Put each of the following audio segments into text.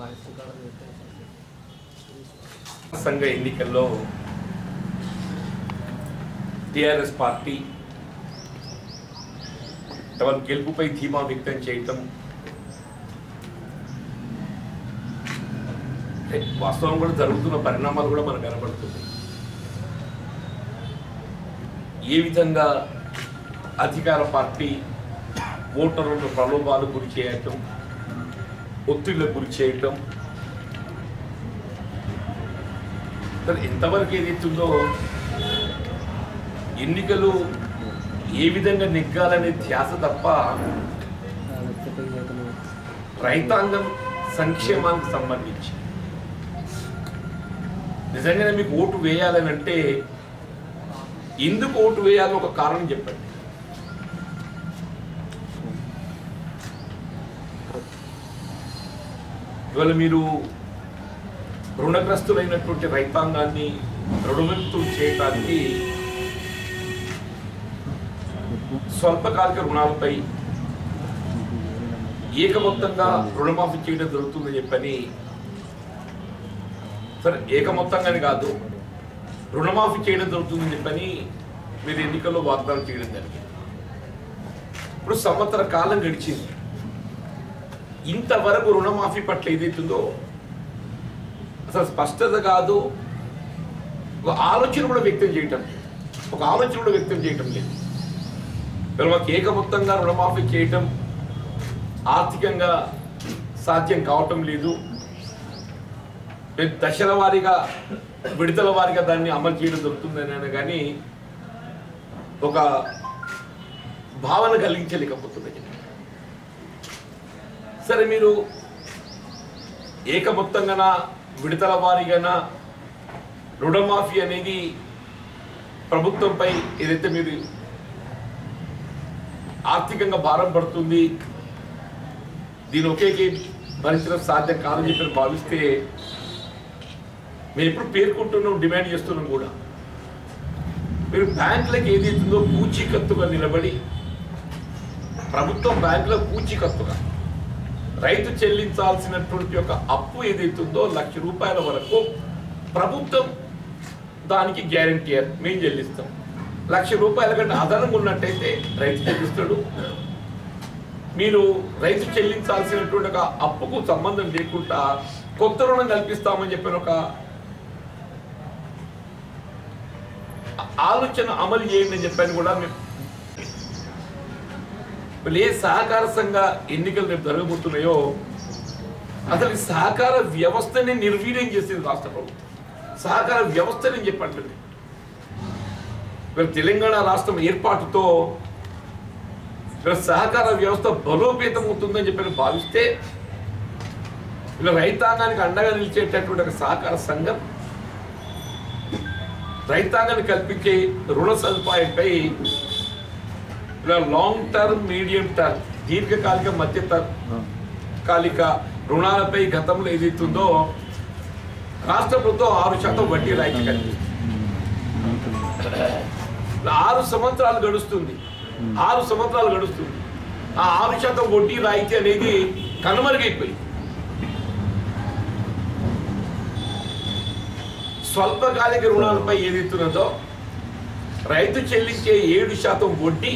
సంఘ ఎన్నికల్లో TRS party తమ గెలుపుపై ధీమా వ్యక్తం చేయటం అంటే వాస్తవం కూడా జరుగుతున్న పరిణామాలు కూడా మనకు కనబడుతుంది ఏ విధంగా అధికార పార్టీ ఓటర్లను ప్రలోభాలు గురి చేయటం ఒత్తిళ్లకు గురి చేయటం సరే ఎంతవరకు ఏదైతుందో ఎన్నికలు ఏ విధంగా నెగ్గాలనే ధ్యాస తప్ప రైతాంగం సంక్షేమానికి సంబంధించి నిజంగానే మీకు ఓటు వేయాలని అంటే ఎందుకు ఓటు వేయాలో ఒక కారణం చెప్పండి ఇవాళ మీరు రుణగ్రస్తులైనటువంటి రైతాంగాన్ని రుణవిముక్తులు చేయడానికి స్వల్పకాలిక రుణాలపై ఏకమొత్తంగా రుణమాఫీ చేయడం జరుగుతుందని చెప్పని సరే ఏకమొత్తంగానే కాదు రుణమాఫీ చేయడం జరుగుతుందని చెప్పని మీరు ఎన్నికల్లో వాగ్దానం చేయడం జరిగింది ఇప్పుడు సంవత్సర కాలం గడిచింది ఇంతవరకు రుణమాఫీ పట్ల ఏదైతుందో అసలు స్పష్టత కాదు ఒక ఆలోచన కూడా వ్యక్తం చేయటం లేదు. ఒక ఆలోచన కూడా వ్యక్తం చేయటం లేదు మరి మాకు ఏకమొత్తంగా రుణమాఫీ చేయటం ఆర్థికంగా సాధ్యం కావటం లేదు మేము దశల వారీగా విడతల వారీగా దాన్ని అమలు చేయడం జరుగుతుందని కానీ ఒక భావన కలిగించలేకపోతుంది సరే మీరు ఏకమొత్తంగాన విడతల వారీగాన రుణమాఫీ అనేది ప్రభుత్వంపై ఏదైతే మీరు ఆర్థికంగా భారం పడుతుంది దీని ఒకేకి భరించడం సాధ్యం కాదని చెప్పి నేను భావిస్తే మేము ఎప్పుడు పేర్కొంటున్నాం డిమాండ్ చేస్తున్నాం కూడా మీరు బ్యాంకులకు ఏదైతుందో పూచీకత్తుగా నిలబడి ప్రభుత్వం బ్యాంకులో పూచీకత్తుగా రైతు చెల్లించాల్సినటువంటి ఒక అప్పు ఏదైతుందో లక్ష రూపాయల వరకు ప్రభుత్వం దానికి గ్యారంటీయర్ మేము చెల్లిస్తాం లక్ష రూపాయల కంటే అదనంగా ఉన్నట్టయితే రైతు చెల్లిస్తాడు మీరు రైతు చెల్లించాల్సినటువంటి ఒక అప్పుకు సంబంధం లేకుండా కొత్త రుణం కల్పిస్తామని చెప్పిన ఒక ఆలోచన అమలు చేయండి అని చెప్పని కూడా మేము ఇప్పుడు ఏ సహకార సంఘ ఎన్నికలు రేపు జరగబోతున్నాయో అసలు ఈ సహకార వ్యవస్థని నిర్వీర్యం చేసింది రాష్ట్ర ప్రభుత్వం సహకార వ్యవస్థని చెప్పండి ఇక్కడ తెలంగాణ రాష్ట్రం ఏర్పాటుతో ఇక్కడ సహకార వ్యవస్థ బలోపేతం అవుతుందని చెప్పి నేను భావిస్తే ఇలా రైతాంగానికి అండగా నిలిచేటటువంటి ఒక సహకార సంఘం రైతాంగాన్ని కల్పించే రుణ సదుపాయంపై ఇలా లాంగ్ టర్మ్ మీడియం టర్మ్ దీర్ఘకాలిక మధ్య కాలిక రుణాలపై గతంలో ఏదైతుందో రాష్ట్ర ప్రభుత్వం ఆరు శాతం వడ్డీ రాయితీ కల్పిస్తుంది ఇలా ఆరు సంవత్సరాలు గడుస్తుంది ఆరు సంవత్సరాలు గడుస్తుంది ఆ ఆరు శాతం వడ్డీ రాయితీ అనేది కనుమరుగైపోయింది స్వల్పకాలిక రుణాలపై ఏదైతున్నదో రైతు చెల్లించే ఏడు శాతం వడ్డీ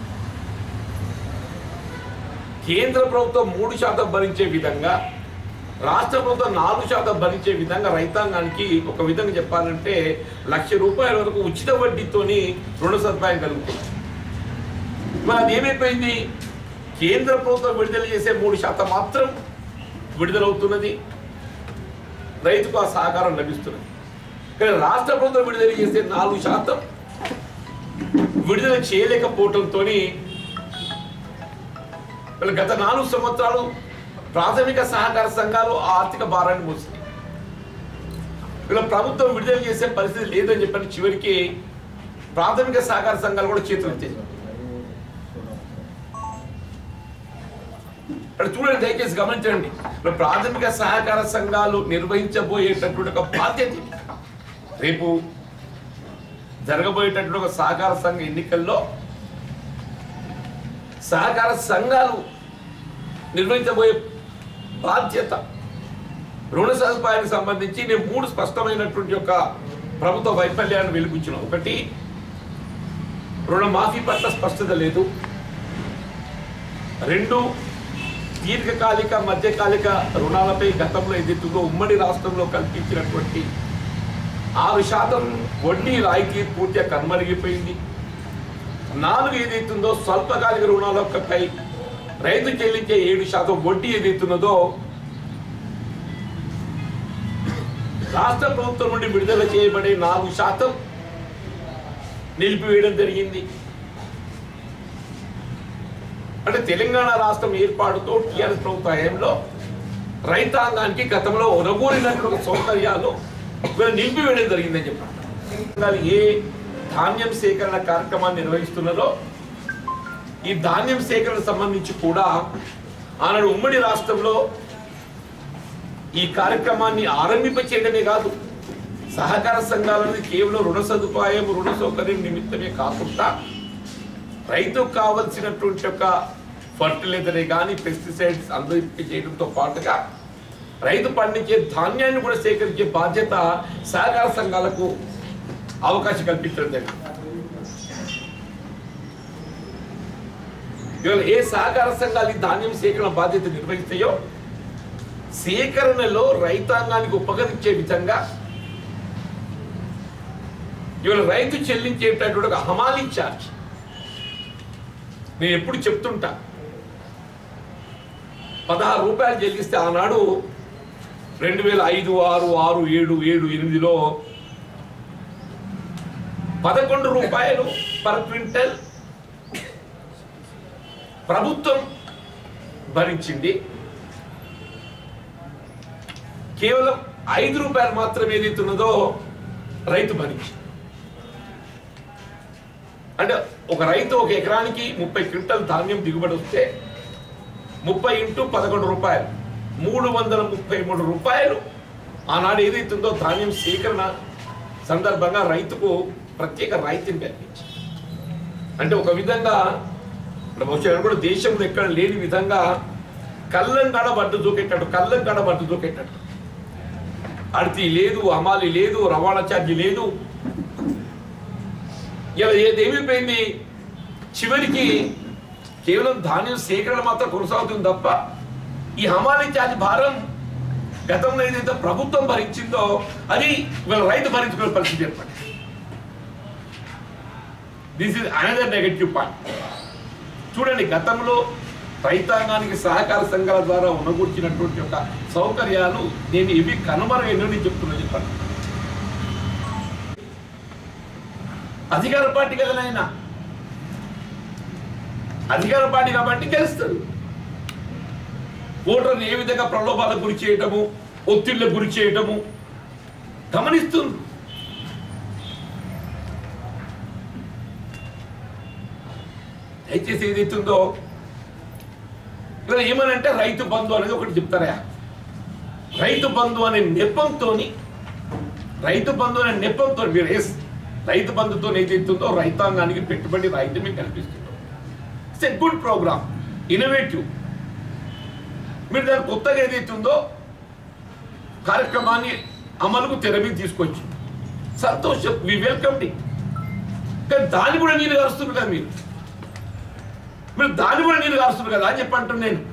కేంద్ర ప్రభుత్వం మూడు శాతం భరించే విధంగా రాష్ట్ర ప్రభుత్వం నాలుగు శాతం భరించే విధంగా రైతాంగానికి ఒక విధంగా చెప్పాలంటే లక్ష రూపాయల వరకు ఉచిత వడ్డీతోని రుణ సదుపాయం కలుగుతుంది మరి అది ఏమైపోయింది కేంద్ర ప్రభుత్వం విడుదల చేసే మూడు శాతం మాత్రం విడుదలవుతున్నది రైతుకు ఆ సహకారం లభిస్తున్నది కానీ రాష్ట్ర ప్రభుత్వం విడుదల చేసే నాలుగు శాతం విడుదల చేయలేకపోవడంతో గత నాలుగు సంవత్సరాలు ప్రాథమిక సహకార సంఘాలు ఆ ఆర్థిక భారాన్ని మోసింది ఇలా ప్రభుత్వం విడుదల చేసే పరిస్థితి లేదని చెప్పని చివరికి ప్రాథమిక సహకార సంఘాలు కూడా చేతులు ఎత్తేసాయి ఇక్కడ చూడండి దయచేసి గమనించండి ఇప్పుడు ప్రాథమిక సహకార సంఘాలు నిర్వహించబోయేటటువంటి ఒక బాధ్యత ఇది. రేపు జరగబోయేటటువంటి ఒక సహకార సంఘ ఎన్నికల్లో సహకార సంఘాలు నిర్వహించబోయే బాధ్యత రుణ సదుపాయానికి సంబంధించి నేను మూడు స్పష్టమైనటువంటి యొక్క ప్రభుత్వ వైఫల్యాన్ని వెలిపించిన ఒకటి రుణమాఫీ పట్ల స్పష్టత లేదు రెండు దీర్ఘకాలిక మధ్యకాలిక రుణాలపై గతంలో ఏదైతుందో ఉమ్మడి రాష్ట్రంలో కల్పించినటువంటి ఆరు శాతం వడ్డీ రాయితీ పూర్తిగా కనుమరిగిపోయింది నాలుగు ఏదైతుందో స్వల్పకాలిక రుణాలపై రైతు చెల్లించే ఏడు శాతం వడ్డీ ఏదైతున్నదో రాష్ట్ర ప్రభుత్వం నుండి విడుదల చేయబడే నాలుగు శాతం నిలిపివేయడం జరిగింది అంటే తెలంగాణ రాష్ట్రం ఏర్పాటుతో టీఆర్ఎస్ ప్రభుత్వ హయాంలో రైతాంగానికి గతంలో ఒనగూరినటువంటి సౌకర్యాలు వీళ్ళు నిలిపివేయడం జరిగిందని చెప్పారు ఏ ధాన్యం సేకరణ కార్యక్రమాన్ని నిర్వహిస్తున్నారో ఈ ధాన్యం సేకరణ సంబంధించి కూడా ఆనాడు ఉమ్మడి రాష్ట్రంలో ఈ కార్యక్రమాన్ని ఆరంభింప చేయడమే కాదు సహకార సంఘాలనేది కేవలం రుణ సదుపాయం రుణ సౌకర్యం నిమిత్తమే కాకుండా రైతుకు కావలసినటువంటి ఒక ఫర్టిలైజర్ కానీ పెస్టిసైడ్స్ అందరికీ చేయడంతో పాటుగా రైతు పండించే ధాన్యాన్ని కూడా సేకరించే బాధ్యత సహకార సంఘాలకు అవకాశం కల్పించడం జరిగింది ఇవాళ ఏ సహకార సంఘాలు ఈ ధాన్యం సేకరణ బాధ్యత నిర్వహిస్తాయో సేకరణలో రైతాంగానికి ఉపకరించే విధంగా ఇవాళ రైతు చెల్లించేటటువంటి ఒక హమాలీ ఛార్జ్ నేను ఎప్పుడు చెప్తుంటా పదహారు రూపాయలు చెల్లిస్తే ఆనాడు రెండు వేల ఐదు ఆరు ఆరు ఏడు ఏడు ఎనిమిదిలో పదకొండు రూపాయలు పర్ క్వింటల్ ప్రభుత్వం భరించింది కేవలం ఐదు రూపాయలు మాత్రం ఏదైతున్నదో రైతు భరించింది అంటే ఒక రైతు ఒక ఎకరానికి ముప్పై క్వింటల్ ధాన్యం దిగుబడి వస్తే ముప్పై ఇంటూ పదకొండు రూపాయలు మూడు వందల ముప్పై మూడు రూపాయలు ఆనాడు ఏదైతుందో ధాన్యం సేకరణ సందర్భంగా రైతుకు ప్రత్యేక రాయితీని కల్పించింది అంటే ఒక విధంగా ఇప్పుడు బహుశా కూడా దేశంలో ఎక్కడ లేని విధంగా కళ్ళం గడ బడ్డు దూకేటట్టు కళ్ళం గడ బడ్డు దూకేటట్టు అడితి లేదు అమాలి లేదు రవాణా ఛార్జీ లేదు ఇలా ఏది ఏమైపోయింది చివరికి కేవలం ధాన్యం సేకరణ మాత్రం కొనసాగుతుంది తప్ప ఈ హమాలీ ఛార్జ్ భారం గతంలో ఏదైతే ప్రభుత్వం భరించిందో అది వీళ్ళ రైతు భరించుకునే పరిస్థితి ఏర్పడింది this is another negative point చూడండి గతంలో రైతాంగానికి సహకార సంఘాల ద్వారా ఉన్నగూర్చినటువంటి ఒక సౌకర్యాలు నేను ఇవి కనుమరుగైనని చెప్తున్నా చెప్పండి అధికార పార్టీ కదా నాయన అధికార పార్టీ కాబట్టి గెలుస్తాడు ఓటర్ని ఏ విధంగా ప్రలోభాలకు గురి చేయటము ఒత్తిళ్లకు గురి చేయటము గమనిస్తుంది దయచేసి ఏదైతుందో ఇలా ఏమనంటే రైతు బంధు అనేది ఒకటి చెప్తారా రైతు బంధు అనే నెపంతో రైతు బంధు అనే నెపంతో మీరు ఎస్ రైతు బంధుతో ఏదైతుందో రైతాంగానికి పెట్టుబడి రైతు మీకు కల్పిస్తుందో it's a good programme innovative మీరు దాని కొత్తగా ఏదైతుందో కార్యక్రమాన్ని అమలుకు తెర మీద తీసుకొచ్చు సంతోషం వి వెల్కమ్ డి కానీ దాన్ని కూడా నీళ్ళు కలుస్తున్నారు కదా మీరు మీరు దాన్ని కూడా నీళ్ళు కారుస్తున్నారు కదా అని చెప్పి అంటున్నాను నేను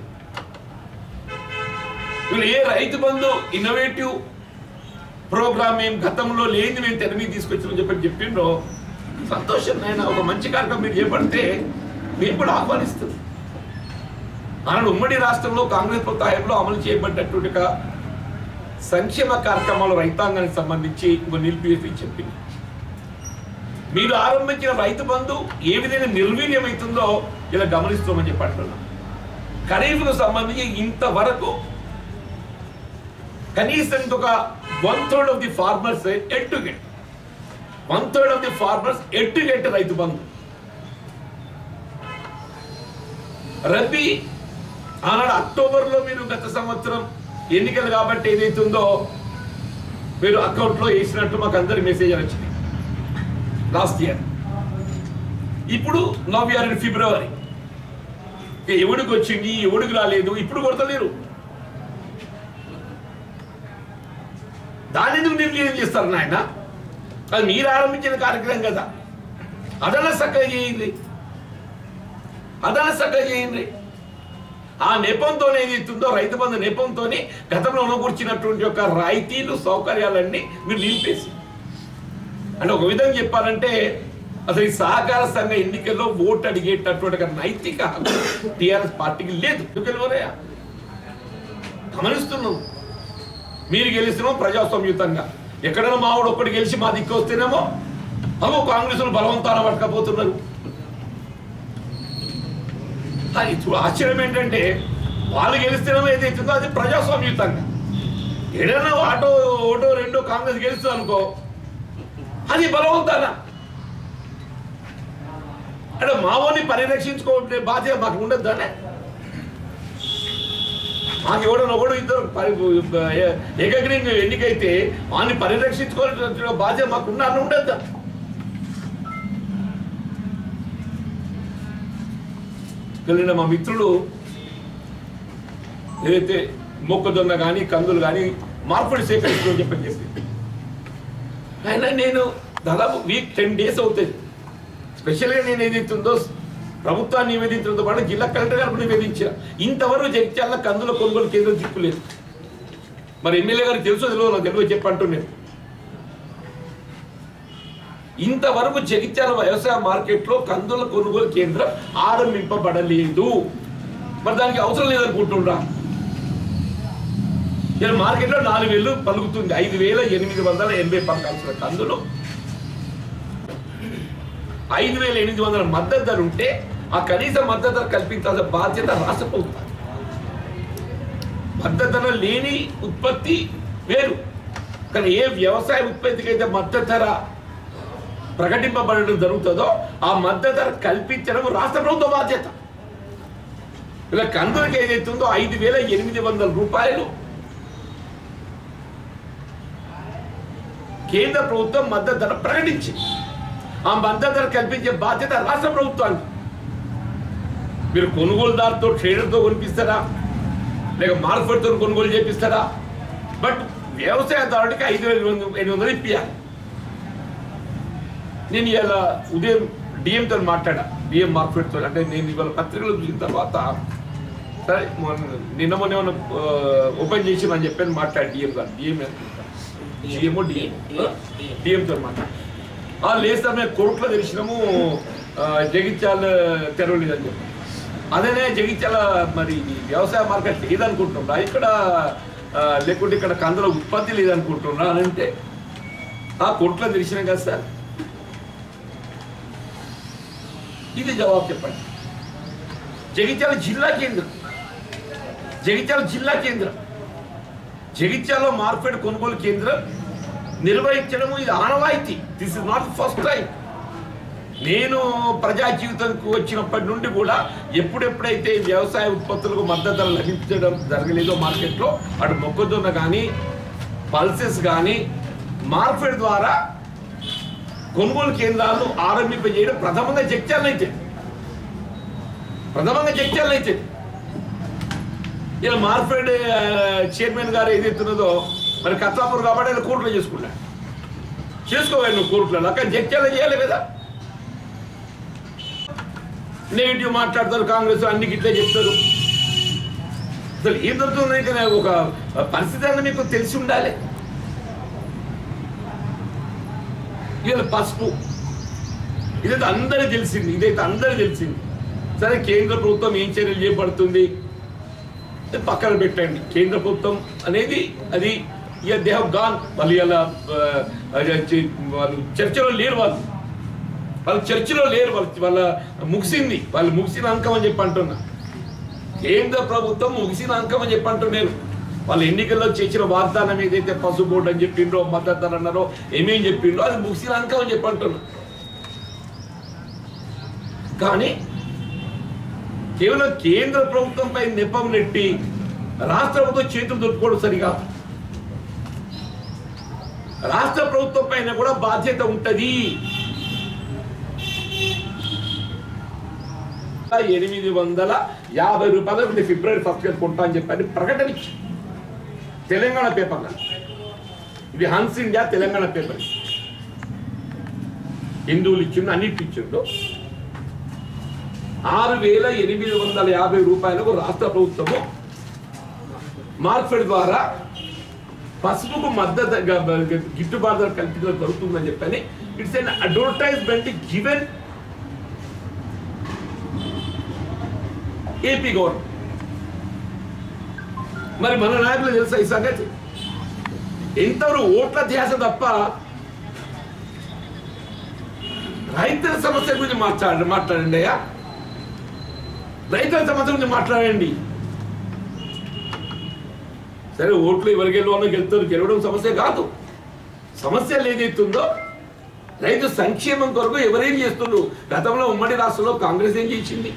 వీళ్ళు ఏ రైతు బంధు ఇన్నోవేటివ్ ప్రోగ్రామ్ మేము గతంలో లేని మేము తెర మీద తీసుకొచ్చామని చెప్పి చెప్పిండ్రో సంతోషం నేను ఒక మంచి కార్యక్రమం మీరు చేపడితే మేము కూడా ఆహ్వానిస్తాం ఆనాడు ఉమ్మడి రాష్ట్రంలో కాంగ్రెస్ ప్రభుత్వ హయాంలో అమలు చేయబడ్డటువంటి ఒక సంక్షేమ కార్యక్రమాలు రైతాంగానికి సంబంధించి ఇంకో నిలిపివేసి చెప్పింది మీరు ఆరంభించిన రైతు బంధు ఏ విధంగా నిర్వీర్యమవుతుందో ఇలా గమనిస్తామని చెప్పి అంటున్నాం ఖరీఫ్కు సంబంధించి ఇంతవరకు కనీసం ఒక one third of the farmers at to get one third of the farmers at to get Rythu Bandhu rabi ఆనాడు అక్టోబర్లో మీరు గత సంవత్సరం ఎన్నికలు కాబట్టి ఏదైతుందో మీరు అకౌంట్లో వేసినట్టు మాకు అందరి మెసేజ్ వచ్చింది లాస్ట్ ఇయర్ ఇప్పుడు నవ్ ఇయర్ ఇన్ ఫిబ్రవరి ఎవడికి వచ్చింది ఎవడికి రాలేదు ఇప్పుడు కొడతలేరు దాన్ని ఎందుకు నిర్వీర్యం చేస్తారు నాయన అది మీరు ఆరంభించిన కార్యక్రమం కదా అదన చక్కగా చేయండి అదన చక్కగా చేయండి ఆ నెపంతో ఏదైతుందో రైతు బంధు నెపంతో గతంలో అనుకూర్చినటువంటి యొక్క రాయితీలు సౌకర్యాలన్నీ మీరు నిలిపేసి అంటే ఒక విధంగా చెప్పాలంటే అసలు ఈ సహకార సంఘ ఎన్నికల్లో ఓటు అడిగేటటువంటి ఒక నైతిక హక్కు టీఆర్ఎస్ పార్టీకి లేదు ఎందుకెళ్ళవరయ్యా గమనిస్తున్నాం మీరు గెలిస్తున్నాం ప్రజాస్వామ్యుతంగా ఎక్కడైనా మావాడు ఒక్కటి గెలిచి మా దిక్కు వస్తేనేమో అగో కాంగ్రెస్ బలవంతాన పట్టుకపోతున్నారు అది చూ- ఆశ్చర్యం ఏంటంటే వాళ్ళు గెలిస్తేనేమో ఏదైతుందో అది ప్రజాస్వామ్యుతంగా ఏదైనా ఆటో ఓటో రెండో కాంగ్రెస్ గెలుస్తుంది అనుకో అది బలవంతాన అంటే మావోని పరిరక్షించుకోవట్లే బాధ్యత మాకు ఉండద్దానే మాకు ఎవడో ఒకడు ఇద్దరు పరి- ఏ- ఏకగ్రీవంగా ఎన్నికైతే వాడిని పరిరక్షించుకోవాల్సిన బాధ్యత మాకు ఉండాలని ఉండద్దా వెళ్ళిన మా మిత్రుడు ఏదైతే మొక్కజొన్న కానీ కందులు కానీ మార్పుడు సేకరిస్తుందని చెప్పని చెప్పి ఆయన నేను దాదాపు వీక్ టెన్ డేస్ అవుతుంది స్పెషల్గా నేను ఏదైతుందో ప్రభుత్వాన్ని నివేదించడంతో పాటు జిల్లా కలెక్టర్ గారు నివేదించిన ఇంతవరకు జగిత్యాల కందుల కొనుగోలు కేంద్రం దిక్కులేదు మరి ఎమ్మెల్యే గారికి తెలుసో తెలియదు నాకు తెలియదు చెప్పంటున్నాను ఇంతవరకు జగిత్యాల వ్యవసాయ మార్కెట్లో కందుల కొనుగోలు కేంద్రం ఆరంభింపబడలేదు మరి దానికి అవసరం లేదనుకుంటుండ్రా ఇలా మార్కెట్లో నాలుగు వేలు పలుకుతుంది ఐదు వేల ఎనిమిది వందల ఎనభై పలకాల్సిన కందులు ఐదు వేల ఎనిమిది వందల మద్దతు ధర ఉంటే ఆ కనీస మద్దతు ధర కల్పించాల్సిన బాధ్యత రాష్ట్ర ప్రభుత్వం మద్దతు ధర లేని ఉత్పత్తి వేరు కానీ ఏ వ్యవసాయ ఉత్పత్తికి అయితే మద్దతు ధర ప్రకటింపబడడం జరుగుతుందో ఆ మద్దతు ధర కల్పించడం రాష్ట్ర ప్రభుత్వ బాధ్యత ఇలా కందులకి ఏదైతుందో ఐదు వేల ఎనిమిది వందల రూపాయలు కేంద్ర ప్రభుత్వం మద్దతు ధర ప్రకటించింది ఆ మద్దతు ధర కల్పించే బాధ్యత రాష్ట్ర ప్రభుత్వానికి మీరు కొనుగోలుదారుతో ట్రేడర్తో కొనిపిస్తారా లేక మార్కెట్తో కొనుగోలు చేపిస్తారా బట్ వ్యవసాయదారుడికి ఐదు వేల ఎనిమిది వందలు ఇప్పియాలి నేను ఇలా ఉదయం డిఎంతో మాట్లాడా డిఎం మార్కెట్తో అంటే నేను ఇవాళ పత్రికలు చూసిన తర్వాత సరే మొన్న- నిన్న మొన్న ఏమన్నా ఓపెన్ చేసి అని చెప్పాను మాట్లాడి డిఎం గారు డిఎం డిఎంఓ డిఎం డిఎంతో మాట్లాడి ఆ లేదు సార్ మేము కోర్టులో తెలిసినాము ఆ, జగిత్యాల తెరవలేదని చెప్పి అదేనే జగిత్యాల మరి ఈ వ్యవసాయ మార్కెట్ లేదనుకుంటున్నా ఇక్కడ ఆ, లేకుంటే ఇక్కడ కందుల ఉత్పత్తి లేదనుకుంటున్నా అని అంటే ఆ కోర్టులో తెలిసినాం కదా సార్ ఇది జవాబు చెప్పండి జగిత్యాల జిల్లా కేంద్రం జగిత్యాల జిల్లా కేంద్రం జగిత్యాల మార్కెట్ కొనుగోలు కేంద్రం నిర్వహించడం ఇది ఆనవాయితీ this is not first time నేను ప్రజా జీవితంకు వచ్చినప్పటి నుండి కూడా ఎప్పుడెప్పుడైతే వ్యవసాయ ఉత్పత్తులకు మద్దతు ధర లభించడం జరగలేదో మార్కెట్లో అటు మొక్కజొన్న కానీ పల్సెస్ కానీ మార్కెట్ ద్వారా కొనుగోలు కేంద్రాలు ఆరంభింపజేయడం ప్రథమంగా జగిత్యాలనైతే ప్రథమంగా జగిత్యాలనైతే ఇలా మార్ఫెడ్ చైర్మన్ గారు ఏదైతున్నదో మరి కత్లాపూర్ కాబట్టి ఆయన కోర్టులో చేసుకున్నాడు చేసుకోవాలి నువ్వు కోర్టులో అక్కడ జగ్త్యాల చేయాలి కదా నెగిటివ్ మాట్లాడతారు కాంగ్రెస్ అన్ని ఇట్లే చెప్తారు అసలు ఏం దొరుకుతుంది ఇంకా ఒక పరిస్థితి అన్న మీకు తెలిసి ఉండాలి వీళ్ళ పసుపు ఇదైతే అందరికీ తెలిసింది ఇదైతే అందరికీ తెలిసింది సరే కేంద్ర ప్రభుత్వం ఏం చర్యలు చేపడుతుంది అది పక్కన పెట్టండి కేంద్ర ప్రభుత్వం అనేది అది ఇక దే హ్యావ్ గాన్ వాళ్ళు ఇలా వాళ్ళు చర్చలో లేరు వాళ్ళు వాళ్ళు చర్చలో లేరు వాళ్ళు వాళ్ళ ముగిసింది వాళ్ళు ముగిసిన అంకం అని చెప్పి అంటున్నా కేంద్ర ప్రభుత్వం ముగిసిన అంకం అని చెప్పి అంటున్నారు వాళ్ళు ఎన్నికల్లో చేసిన వాగ్దానం ఏదైతే పసుపు బోర్డు అని చెప్పిండ్రో మద్దతు ధర అన్నారో ఏమేం చెప్పిండ్రో అది ముగిసిన అంకం అని చెప్పి అంటున్నా కానీ కేవలం కేంద్ర ప్రభుత్వంపై నెపం నెట్టి రాష్ట్ర ప్రభుత్వం చేతులు దొరుకుకోవడం సరిగా రాష్ట్ర ప్రభుత్వం పైన కూడా బాధ్యత ఉంటది ఎనిమిది వందల యాభై రూపాయలు ఫిబ్రవరి ఫస్ట్ కొంటా అని చెప్పని ప్రకటన ఇచ్చి తెలంగాణ పేపర్లో ఇది హన్స్ ఇండియా తెలంగాణ పేపర్ హిందువులు ఇచ్చిండు అన్నిటి ఇచ్చిండు ఆరు వేల ఎనిమిది వందల యాభై రూపాయలకు రాష్ట్ర ప్రభుత్వము మార్కెట్ ద్వారా పసుపుకు మద్దతు గ- గిట్టుబాటు ధర కల్పించడం జరుగుతుందని చెప్పని it's an advertisement given AP government మరి మన నాయకులు తెలుసా ఈ సంగతి ఎంతవరకు ఓట్ల ధ్యాస తప్ప రైతుల సమస్య గురించి మాట్లాడండి మాట్లాడండి అయ్యా రైతుల సమస్య గురించి మాట్లాడండి సరే ఓట్లు ఎవరికి గెలవాలో గెలుతారు గెలవడం సమస్య కాదు సమస్యలు ఏదైతుందో రైతు సంక్షేమం కొరకు ఎవరేం చేస్తున్నారు గతంలో ఉమ్మడి రాష్ట్రంలో కాంగ్రెస్ ఏం చేసింది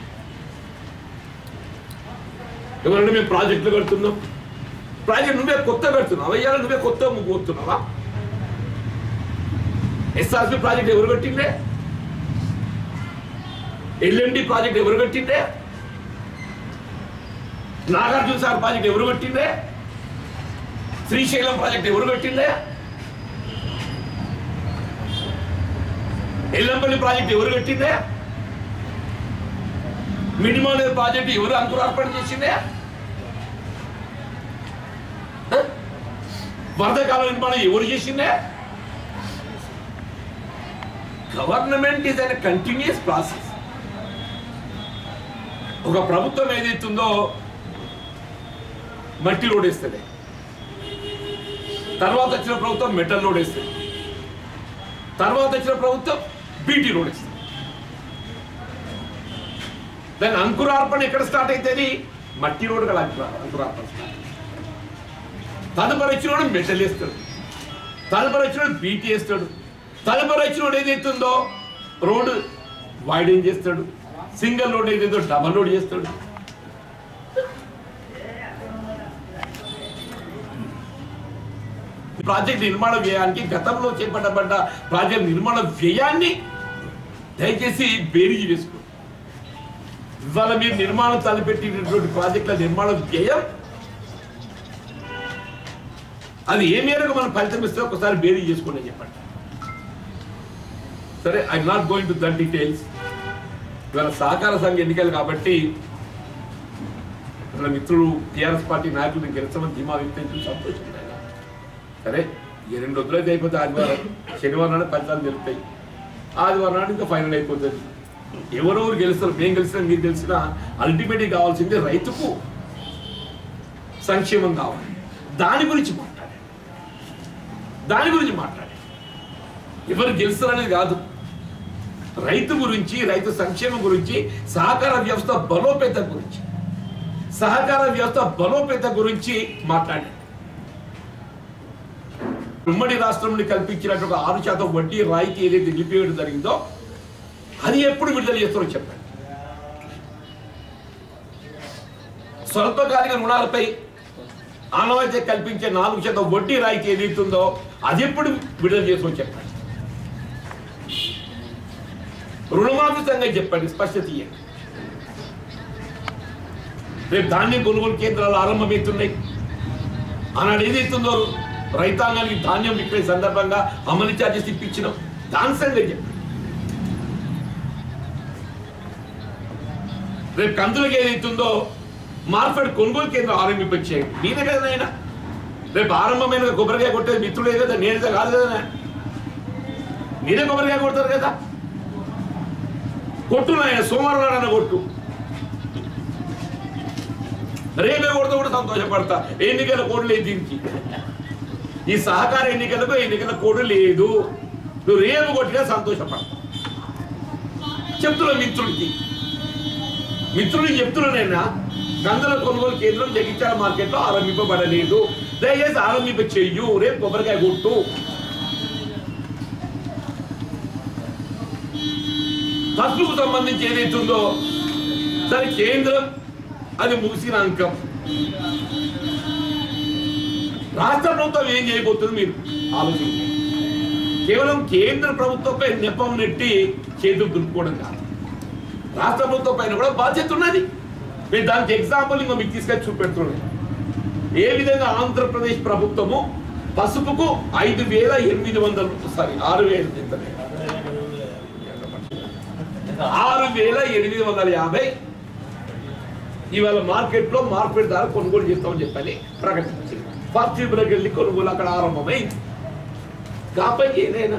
ఎవరంటే మేము ప్రాజెక్టులు కడుతున్నాం ప్రాజెక్ట్ నువ్వే కొత్త కడుతున్నావు అయ్యాల నువ్వే కొత్త పోతున్నావా ఎస్ఆర్పి ప్రాజెక్ట్ ఎవరు కట్టిందే ఎల్ఎండి ప్రాజెక్ట్ ఎవరు కట్టిందే నాగార్జున సార్ ప్రాజెక్ట్ ఎవరు కట్టిందే శ్రీశైలం ప్రాజెక్ట్ ఎవరు కట్టిందే ఎల్లంపల్లి ప్రాజెక్ట్ ఎవరు కట్టిందే మినిమాలేర్ ప్రాజెక్ట్ ఎవరు అంకురార్పణ చేసిందే హ? వరద కాలం నిర్మాణం ఎవరు చేసిందే government is an continuous process ఒక ప్రభుత్వం ఏదైతుందో మట్టి రోడ్ వేస్తుంది తర్వాత వచ్చిన ప్రభుత్వం మెటల్ రోడ్ వేస్తుంది తర్వాత వచ్చిన ప్రభుత్వం బీటీ రోడ్ వేస్తుంది దాని అంకురార్పణ ఎక్కడ స్టార్ట్ అవుతుంది మట్టి రోడ్ కదా అంకురా- అంకురార్పణ స్టార్ట్ తదుపరి వచ్చినోడు మెటల్ వేస్తాడు తదుపరి వచ్చినోడు బీటీ వేస్తాడు తదుపరి వచ్చినోడు ఏదైతుందో రోడ్ వైడెన్ చేస్తాడు సింగిల్ రోడ్ ఏదైతే డబల్ రోడ్ చేస్తాడు ప్రాజెక్ట్ నిర్మాణ వ్యయానికి గతంలో చేపట్టబడ్డ ప్రాజెక్ట్ నిర్మాణ వ్యయాన్ని దయచేసి బేరీజు వేసుకోండి ఇవాళ మీరు నిర్మాణం తలపెట్టినటువంటి ప్రాజెక్టుల నిర్మాణ వ్యయం అది ఏ మేరకు మనం ఫలితం ఇస్తే ఒకసారి బేరీ చేసుకోండి అని చెప్పండి సరే I not going to that details ఇవాళ సహకార సంఘ ఎన్నికలు కాబట్టి ఇవాళ మిత్రుడు టీఆర్ఎస్ పార్టీ నాయకులు గెలిచామని ధీమా వ్యక్తం చేసి సంతోషం ఆయన. సరే ఈ రెండు రోజులైతే అయిపోతే ఆదివారం శనివారం నాడు ఫలితాలు తెలుస్తాయి ఆదివారం నాడు ఇంకా ఫైనల్ అయిపోతుంది ఎవరెవరు గెలుస్తారు మేము గెలిచినా మీరు గెలిచినా అల్టిమేట్గా కావాల్సింది రైతుకు సంక్షేమం కావాలి దాని గురించి మాట్లాడాలి దాని గురించి మాట్లాడాలి ఎవరు గెలుస్తారనేది కాదు రైతు గురించి రైతు సంక్షేమం గురించి సహకార వ్యవస్థ బలోపేత గురించి సహకార వ్యవస్థ బలోపేత గురించి మాట్లాడాలి ఉమ్మడి రాష్ట్రం నుండి కల్పించినట్టు ఒక ఆరు శాతం వడ్డీ రాయితీ ఏదైతే నిలిపివేయడం జరిగిందో అది ఎప్పుడు విడుదల చేస్తారో చెప్పండి స్వల్పకాలిక రుణాలపై ఆనవాయితీ కల్పించే నాలుగు శాతం వడ్డీ రాయితీ ఏదైతుందో అది ఎప్పుడు విడుదల చేస్తారో చెప్పండి రుణమాఫీ సంగతి చెప్పండి స్పష్టత ఇయ్యండి రేపు ధాన్యం కొనుగోలు కేంద్రాలు ఆరంభమవుతున్నాయి ఆనాడు ఏదైతుందో రైతాంగానికి ధాన్యం విక్రయ సందర్భంగా అమలు ఛార్జెస్ ఇప్పించినాం దాని సంగతి చెప్పండి రేపు కందులకు ఏదైతుందో మార్కెట్ కొనుగోలు కేంద్రం ఆరంభించేయండి నేనే కదా నాయన రేపు ఆరంభమైన కొబ్బరికాయ కొట్టేది మిత్రుడే కదా నేనే కాదు కదా నాయన. మీరే కొబ్బరికాయ కొడతారు కదా కొట్టు నాయన సోమవారం నాడన కొట్టు రేపే కొడితే కూడా సంతోషపడతా ఎన్నికల కోడ్ లేదు దీనికి ఈ సహకార ఎన్నికలకు ఎన్నికల కోడ్ లేదు నువ్వు రేపు కొట్టినా సంతోషపడతా చెప్తున్నా మిత్రుడికి మిత్రుడికి చెప్తున్నానైనా గందల కొనుగోలు కేంద్రం జగిత్యాల మార్కెట్లో ఆరంభింపబడలేదు దయచేసి ఆరంభింప చెయ్యు రేపు కొబ్బరికాయ కొట్టు పసుపుకు సంబంధించి ఏదైతుందో సరే కేంద్రం అది ముగిసిన అంకం రాష్ట్ర ప్రభుత్వం ఏం చేయబోతుంది మీరు ఆలోచించండి కేవలం కేంద్ర ప్రభుత్వంపై నెపం నెట్టి చేతులు దులుపుకోవడం కాదు రాష్ట్ర ప్రభుత్వం పైన కూడా బాధ్యత ఉన్నది మీరు దానికి ఎగ్జాంపుల్ ఇంకా మీకు తీసుకొని చూపెడుతున్నాను ఏ విధంగా ఆంధ్రప్రదేశ్ ప్రభుత్వము పసుపుకు ఐదు వేల ఎనిమిది వందలు సారీ ఆరు వేలు ఎంత ఆరు వేల ఎనిమిది వందల యాభై ఇవాళ మార్కెట్లో మార్కెట్ ధర కొనుగోలు చేస్తామని చెప్పని ప్రకటించింది ఫార్చ్యూబర్కి వెళ్ళి కొనుగోలు అక్కడ ఆరంభమైంది కాబట్టి ఏదైనా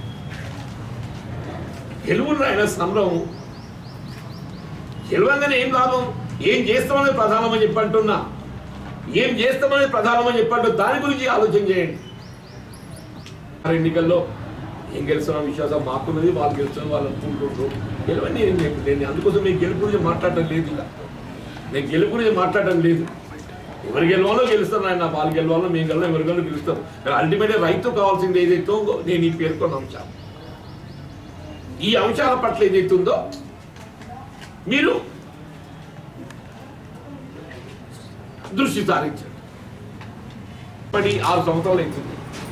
గెలువున్న ఆయన సంబరం గెలవంగానే ఏం లాభం ఏం చేస్తామని ప్రధానమని చెప్పి అంటున్నా ఏం చేస్తామని ప్రధానమని చెప్పంటూ దాని గురించి ఆలోచన చేయండి ఆ ఎన్నికల్లో ఏం గెలుస్తున్న విశ్వాసం మాకున్నది వాళ్ళు గెలుస్తున్న వాళ్ళు అనుకుంటుండ్రు గెలవని నేను చెప్పి నేను అందుకోసం నేను గెలుపు గురించి మాట్లాడటం లేదు ఇలా నేను గెలుపు గురించి మాట్లాడటం లేదు ఎవరు గెలవాలో గెలుస్తారు ఆయన వాళ్ళు గెలవాలో మేము గెలవాలో ఎవరు గెలవాలో గెలుస్తాం అల్టిమేట్ రైతు కావాల్సింది ఏదైతే ఉందో నేను ఈ పేర్కొన్న అంశాలు ఈ అంశాల పట్ల ఏదైతే ఉందో మీరు దృష్టి సారించండి పడి ఆరు సంవత్సరాలు అవుతుంది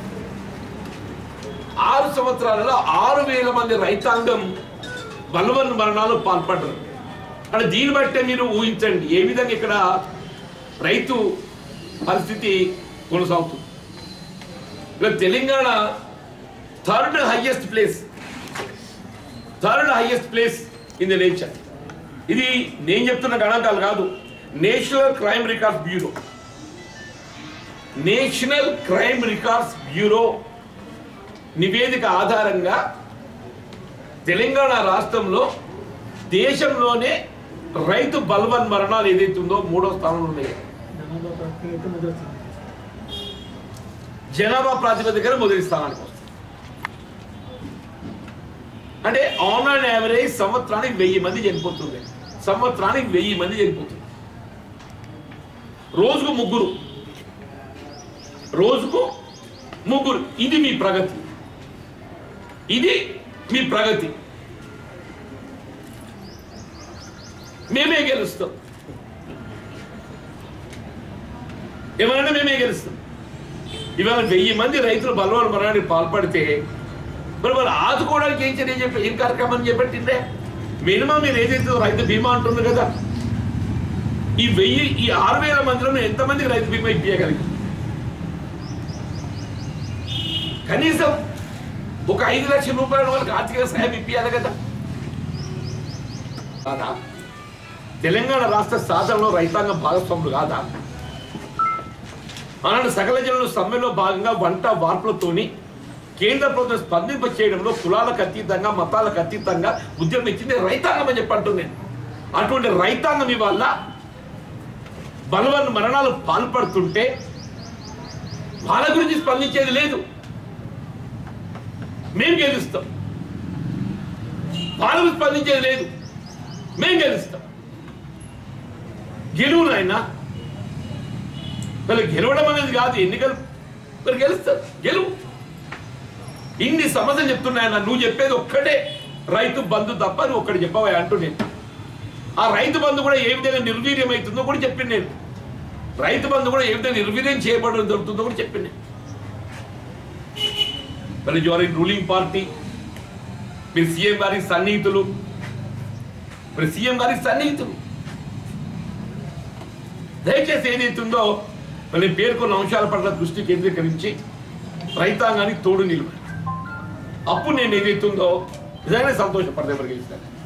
ఆరు సంవత్సరాలలో ఆరు వేల మంది రైతాంగం బలవన్ మరణాలు పాల్పడ్డారు అంటే దీన్ని బట్టే మీరు ఊహించండి ఏ విధంగా ఇక్కడ రైతు పరిస్థితి కొనసాగుతుంది ఇక్కడ Telangana third highest place third highest place in the nature ఇది నేను చెప్తున్న గణాంకాలు కాదు national crime records bureau national crime records bureau నివేదిక ఆధారంగా తెలంగాణ రాష్ట్రంలో దేశంలోనే రైతు బల్వన్ మరణాలు ఏదైతే ఉందో మూడో స్థానంలో ఉన్నాయి జనాభా ప్రాతిపదికన మొదటి స్థానానికి వస్తుంది అంటే ఆన్ అండ్ యావరేజ్ సంవత్సరానికి వెయ్యి మంది చనిపోతుంది సంవత్సరానికి వెయ్యి మంది చనిపోతుంది రోజుకు ముగ్గురు రోజుకు ముగ్గురు ఇది మీ ప్రగతి ఇది మీ ప్రగతి మేమే గెలుస్తాం ఏమన్నా మేమే గెలుస్తాం ఇవాళ వెయ్యి మంది రైతులు బలవాన్ మరణానికి పాల్పడితే మరి వాళ్ళు ఆదుకోవడానికి ఏం చర్య చెప్పి ఏం కార్యక్రమం చేపట్టిందే మినిమం మీరు ఏదైతే రైతు బీమా అంటుంది కదా ఈ వెయ్యి ఈ ఆరు వేల మందిలో మీరు ఎంతమందికి రైతు బీమా ఇప్పించగలిగి కనీసం ఒక ఐదు లక్షల రూపాయల వాళ్ళకి ఆర్థిక సహాయం ఇప్పించాలి కదా కాదా తెలంగాణ రాష్ట్ర సాధనలో రైతాంగం భాగస్వాములు కాదా ఆనాడు సకల జనుల సమ్మెలో భాగంగా వంట వార్పులతోని కేంద్ర ప్రభుత్వం స్పందింప చేయడంలో కులాలకు అతీతంగా మతాలకు అతీతంగా ఉద్యమం ఇచ్చింది రైతాంగం అని చెప్పంటూ నేను అటువంటి రైతాంగం ఇవాళ బలవన్ మరణాలు పాల్పడుతుంటే వాళ్ళ గురించి స్పందించేది లేదు మేము గెలుస్తాం వాళ్ళ గురించి స్పందించేది లేదు మేము గెలుస్తాం గెలువు నాయన వాళ్ళు గెలవడం అనేది కాదు ఎన్నికలు మరి గెలుస్తారు గెలువు ఇన్ని సమస్యలు చెప్తున్నాయన్న నువ్వు చెప్పేది ఒక్కటే రైతు బంధు తప్ప నువ్వు ఒక్కటి చెప్పవా అంటూ నేను ఆ రైతు బంధు కూడా ఏ విధంగా నిర్వీర్యం అవుతుందో కూడా చెప్పింది నేను రైతు బంధు కూడా ఏ విధంగా నిర్వీర్యం చేయబడడం జరుగుతుందో కూడా చెప్పింది నేను మరి యువర్ ఇన్ రూలింగ్ పార్టీ మీరు సీఎం గారి సన్నిహితులు మరి సీఎం గారి సన్నిహితులు దయచేసి ఏదైతుందో మరి నేను పేర్కొన్న అంశాల పట్ల దృష్టి కేంద్రీకరించి రైతాంగానికి తోడు నిలబడి అప్పుడు నేను ఏదైతుందో నిజంగానే సంతోషపడదే మరి గెలిచాను